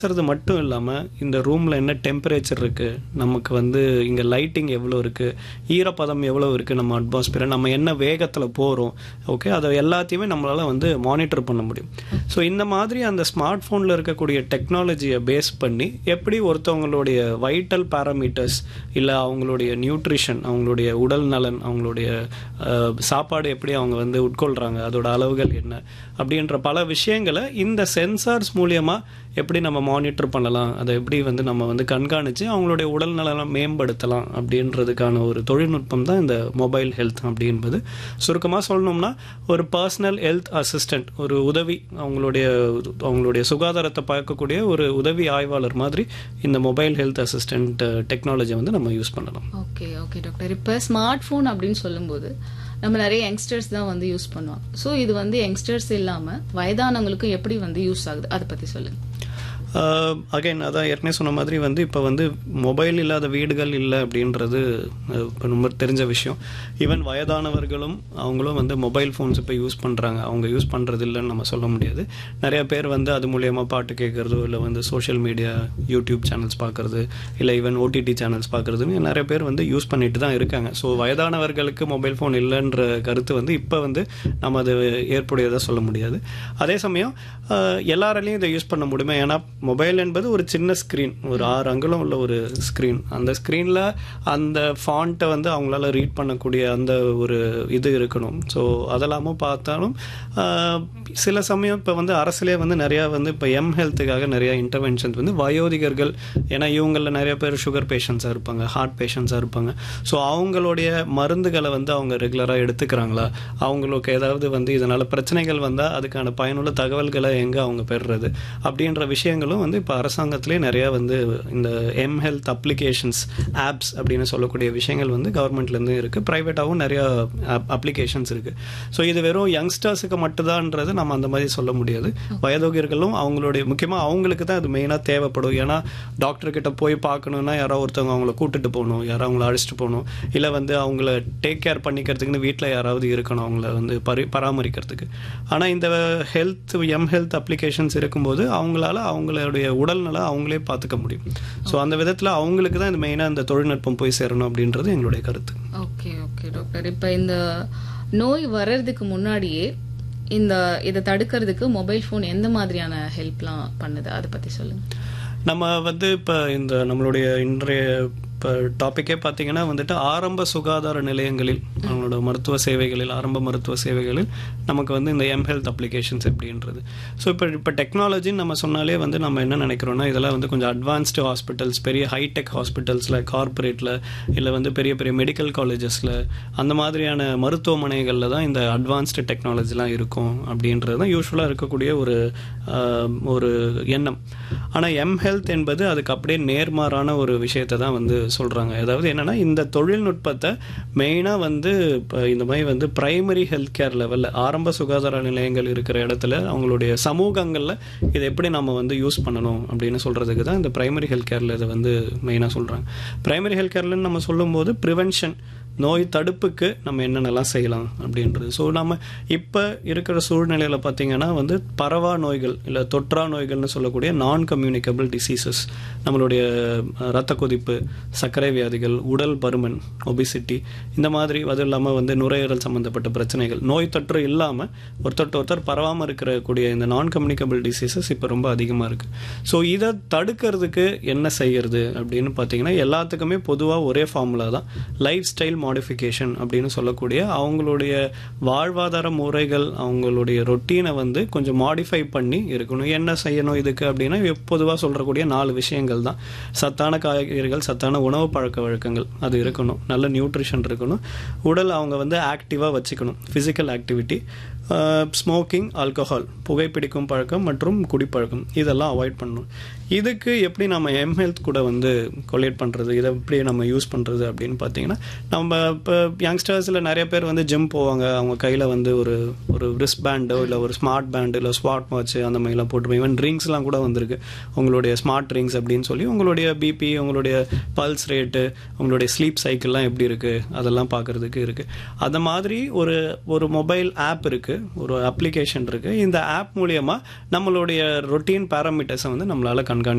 பேசுறது மட்டும் இல்லாமல் இந்த ரூமில் என்ன டெம்பரேச்சர் இருக்குது நமக்கு வந்து இங்கே லைட்டிங் எவ்வளோ இருக்குது ஈரப்பதம் எவ்வளோ இருக்குது நம்ம அட்மாஸ்பியர் நம்ம என்ன வேகத்தில் போகிறோம் ஓகே அதை எல்லாத்தையுமே நம்மளால் வந்து மானிட்டர் பண்ண முடியும் ஸோ இந்த மாதிரி அந்த ஸ்மார்ட் ஃபோனில் இருக்கக்கூடிய டெக்னாலஜியை பேஸ் பண்ணி எப்படி ஒருத்தவங்களுடைய வைட்டல் பேராமீட்டர்ஸ் இல்லை அவங்களுடைய நியூட்ரிஷன் அவங்களுடைய உடல் நலன் அவங்களுடைய அஹ், சாப்பாடு எப்படி அவங்க வந்து உட்கொள்கிறாங்க அதோட அளவுகள் என்ன அப்படின்ற பல விஷயங்களை இந்த சென்சார்ஸ் மூலியமாக எப்படி நம்ம மானிட்டர் பண்ணலாம் அதை எப்படி வந்து நம்ம வந்து கண்காணித்து அவங்களுடைய உடல் நலம் மேம்படுத்தலாம் அப்படின்றதுக்கான ஒரு தொழில்நுட்பம் தான் இந்த மொபைல் ஹெல்த் அப்படின்பது சுருக்கமாக சொல்லணும்னா ஒரு பர்சனல் ஹெல்த் அசிஸ்டன்ட் ஒரு உதவி அவங்களுடைய அவங்களுடைய சுகாதாரத்தை பார்க்கக்கூடிய ஒரு உதவி ஆய்வாளர் மாதிரி இந்த மொபைல் ஹெல்த் அசிஸ்டன்ட் டெக்னாலஜி வந்து நம்ம யூஸ் பண்ணலாம் ஓகே ஓகே டாக்டர் இப்போ ஸ்மார்ட் ஃபோன் அப்படின்னு சொல்லும்போது நம்ம நிறைய யங்ஸ்டர்ஸ் தான் வந்து யூஸ் பண்ணுவோம் ஸோ இது வந்து யங்ஸ்டர்ஸ் இல்லாமல் வயதானவங்களுக்கும் எப்படி வந்து யூஸ் ஆகுது அதை பற்றி சொல்லுங்க அகைன் அதான் ஏற்கனவே சொன்ன மாதிரி வந்து இப்போ வந்து மொபைல் இல்லாத வீடுகள் இல்லை அப்படின்றது அஹ், இப்போ ரொம்ப தெரிஞ்ச விஷயம் ஈவன் வயதானவர்களும் அவங்களும் வந்து மொபைல் ஃபோன்ஸ் இப்போ யூஸ் பண்ணுறாங்க அவங்க யூஸ் பண்ணுறது இல்லைன்னு நம்ம சொல்ல முடியாது நிறைய பேர் வந்து அது மூலியமாக பாட்டு கேட்குறதோ இல்லை வந்து சோஷியல் மீடியா யூடியூப் சேனல்ஸ் பார்க்குறது இல்லை ஈவன் ஓடிடி சேனல்ஸ் பார்க்குறதுன்னு நிறைய பேர் வந்து யூஸ் பண்ணிட்டு தான் இருக்காங்க ஸோ வயதானவர்களுக்கு மொபைல் ஃபோன் இல்லைன்ற கருத்து வந்து இப்போ வந்து நம்ம அது ஏற்புடையதாக சொல்ல முடியாது அதே சமயம் அஹ், எல்லாராலையும் இதை யூஸ் பண்ண முடியுமா ஏன்னா மொபைல் என்பது ஒரு சின்ன ஸ்க்ரீன் ஒரு ஆறு அங்குலம் உள்ள ஒரு ஸ்க்ரீன் அந்த ஸ்க்ரீனில் அந்த ஃபாண்ட்டை வந்து அவங்களால ரீட் பண்ணக்கூடிய அந்த ஒரு இது இருக்கணும் ஸோ அதெல்லாமும் பார்த்தாலும் ஆஹ், சில சமயம் இப்போ வந்து அரசுலேயே வந்து நிறையா வந்து இப்போ எம் ஹெல்த்துக்காக நிறையா இன்டர்வென்ஷன்ஸ் வந்து வயோதிகர்கள் ஏன்னா இவங்களில் நிறைய பேர் சுகர் பேஷண்ட்ஸாக இருப்பாங்க ஹார்ட் பேஷண்ட்ஸாக இருப்பாங்க ஸோ அவங்களுடைய மருந்துகளை வந்து அவங்க ரெகுலராக எடுத்துக்கிறாங்களா அவங்களுக்கு ஏதாவது வந்து இதனால் பிரச்சனைகள் வந்தால் அதுக்கான பயனுள்ள தகவல்களை எங்கே அவங்க பெறுறது அப்படின்ற விஷயங்களும் வந்து இப்போ அரசாங்கத்திலே நிறையா வந்து இந்த எம் ஹெல்த் அப்ளிகேஷன்ஸ் ஆப்ஸ் அப்படின்னு சொல்லக்கூடிய விஷயங்கள் வந்து கவர்மெண்ட்லேருந்து இருக்குது ப்ரைவேட்டாகவும் நிறையா அப்ளிகேஷன்ஸ் இருக்குது ஸோ இது வெறும் யங்ஸ்டர்ஸுக்கு மட்டும்தான்றது நம்ம அந்த மாதிரி சொல்ல முடியாது வயதோகியர்களும் அவங்களுடைய முக்கியமாக அவங்களுக்கு தான் அது மெயினாக தேவைப்படும் ஏன்னா டாக்டர் கிட்ட போய் பார்க்கணுன்னா யாரோ ஒருத்தவங்க அவங்கள கூட்டிட்டு போகணும் யாரோ அவங்கள அழைச்சிட்டு போகணும் இல்லை வந்து அவங்கள டேக் கேர் பண்ணிக்கிறதுக்குன்னு வீட்டில் யாராவது இருக்கணும் அவங்கள வந்து பரி பராமரிக்கிறதுக்கு ஆனால் இந்த ஹெல்த் எம் ஹெல்த் அப்ளிகேஷன்ஸ் இருக்கும்போது அவங்களால அவங்களுடைய உடல்நலம் அவங்களே பார்த்துக்க முடியும் ஸோ அந்த விதத்தில் அவங்களுக்கு தான் இந்த மெயினாக இந்த தொழில்நுட்பம் போய் சேரணும் அப்படின்றது எங்களுடைய கருத்து ஓகே ஓகே டாக்டர் இப்போ இந்த நோய் வர்றதுக்கு முன்னாடியே இந்த இதை தடுக்கிறதுக்கு மொபைல் ஃபோன் எந்த மாதிரியான ஹெல்ப்லாம் பண்ணுது அதை பற்றி சொல்லுங்க நம்ம வந்து இப்போ இந்த நம்மளுடைய இன்றைய இப்போ டாப்பிக்கே பார்த்தீங்கன்னா வந்துட்டு ஆரம்ப சுகாதார நிலையங்களில் அவங்களோட மருத்துவ சேவைகளில் ஆரம்ப மருத்துவ சேவைகளில் நமக்கு வந்து இந்த எம் ஹெல்த் அப்ளிகேஷன்ஸ் எப்படின்றது ஸோ இப்போ இப்போ டெக்னாலஜின்னு நம்ம சொன்னாலே வந்து நம்ம என்ன நினைக்கிறோம்னா இதெல்லாம் வந்து கொஞ்சம் அட்வான்ஸ்டு ஹாஸ்பிட்டல்ஸ் பெரிய ஹைடெக் ஹாஸ்பிட்டல்ஸில் கார்ப்பரேட்டில் இல்லை வந்து பெரிய பெரிய மெடிக்கல் காலேஜஸில் அந்த மாதிரியான மருத்துவமனைகளில் தான் இந்த அட்வான்ஸ்டு டெக்னாலஜிலாம் இருக்கும் அப்படின்றது தான் யூஸ்வலாக இருக்கக்கூடிய ஒரு ஆஹ், ஒரு எண்ணம் ஆனால் எம் ஹெல்த் என்பது அதுக்கு அப்படியே நேர்மாறான ஒரு விஷயத்தை தான் வந்து சொல்கிறாங்க அதாவது என்னென்னா இந்த தொழில்நுட்பத்தை மெயினாக வந்து இப்போ இந்த மாதிரி வந்து பிரைமரி ஹெல்த் கேர் லெவலில் ஆரம்ப சுகாதார நிலையங்கள் இருக்கிற இடத்துல அவங்களுடைய சமூகங்களில் இதை எப்படி நம்ம வந்து யூஸ் பண்ணணும் அப்படின்னு சொல்கிறதுக்கு தான் இந்த பிரைமரி ஹெல்த் கேரில் இதை வந்து மெயினாக சொல்கிறாங்க பிரைமரி ஹெல்த் கேர்லன்னு நம்ம சொல்லும்போது ப்ரிவென்ஷன் நோய் தடுப்புக்கு நம்ம என்னென்னலாம் செய்யலாம் அப்படின்றது ஸோ நம்ம இப்போ இருக்கிற சூழ்நிலையில் பார்த்தீங்கன்னா வந்து பரவா நோய்கள் இல்லை தொற்றா நோய்கள்னு சொல்லக்கூடிய நான் கம்யூனிகபிள் டிசீசஸ் நம்மளுடைய அஹ், ரத்த கொதிப்பு சர்க்கரை வியாதிகள் உடல் பருமன் ஒபிசிட்டி இந்த மாதிரி அதுவும் இல்லாமல் வந்து நுரையீரல் சம்மந்தப்பட்ட பிரச்சனைகள் நோய் தொற்று இல்லாமல் ஒருத்தர் ஒருத்தர் பரவாமல் இருக்கக்கூடிய இந்த நான் கம்யூனிகபிள் டிசீசஸ் இப்போ ரொம்ப அதிகமாக இருக்குது ஸோ இதை தடுக்கிறதுக்கு என்ன செய்யறது அப்படின்னு பார்த்தீங்கன்னா எல்லாத்துக்குமே பொதுவாக ஒரே ஃபார்முலா தான் லைஃப் ஸ்டைல் மாடிஃபிகேஷன் அப்படின்னு சொல்லக்கூடிய அவங்களுடைய வாழ்வாதார முறைகள் அவங்களுடைய ரொட்டீனை வந்து கொஞ்சம் மாடிஃபை பண்ணி இருக்கணும் என்ன செய்யணும் இதுக்கு அப்படின்னா பொதுவாக சொல்கிறக்கூடிய நாலு விஷயங்கள் தான் சத்தான காய்கறிகள் சத்தான உணவு பழக்க வழக்கங்கள் அது இருக்கணும் நல்ல நியூட்ரிஷன் இருக்கணும் உடல் அவங்க வந்து ஆக்டிவாக வச்சுக்கணும் ஃபிசிக்கல் ஆக்டிவிட்டி ஸ்மோக்கிங் ஆல்கஹால் புகைப்பிடிக்கும் பழக்கம் மற்றும் குடிப்பழக்கம் இதெல்லாம் அவாய்ட் பண்ணணும் இதுக்கு எப்படி நம்ம எம் ஹெல்த் கூட வந்து கொலேட் பண்ணுறது இதை எப்படி நம்ம யூஸ் பண்ணுறது அப்படின்னு பார்த்தீங்கன்னா நம்ம இப்போ யங்ஸ்டர்ஸில் நிறைய பேர் வந்து ஜிம் போவாங்க அவங்க கையில் வந்து ஒரு ஒரு ரிஸ்ட் பேண்டோ இல்லை ஒரு ஸ்மார்ட் பேண்டு இல்லை ஸ்மார்ட் வாட்ச் அந்த மாதிரிலாம் போட்டு ஈவன் ட்ரிங்க்ஸ்லாம் கூட வந்திருக்கு உங்களுடைய ஸ்மார்ட் ட்ரிங்க்ஸ் அப்படின்னு சொல்லி உங்களுடைய பிபி உங்களுடைய பல்ஸ் ரேட்டு உங்களுடைய ஸ்லீப் சைக்கிள்லாம் எப்படி இருக்குது அதெல்லாம் பார்க்குறதுக்கு இருக்குது அந்த மாதிரி ஒரு ஒரு மொபைல் ஆப் இருக்குது இருக்குது ஒரு அப்ளிகேஷன் இருக்குது இந்த ஆப் மூலியமாக நம்மளுடைய ரொட்டீன் பேராமீட்டர்ஸை வந்து நம்மளால் கண்காணி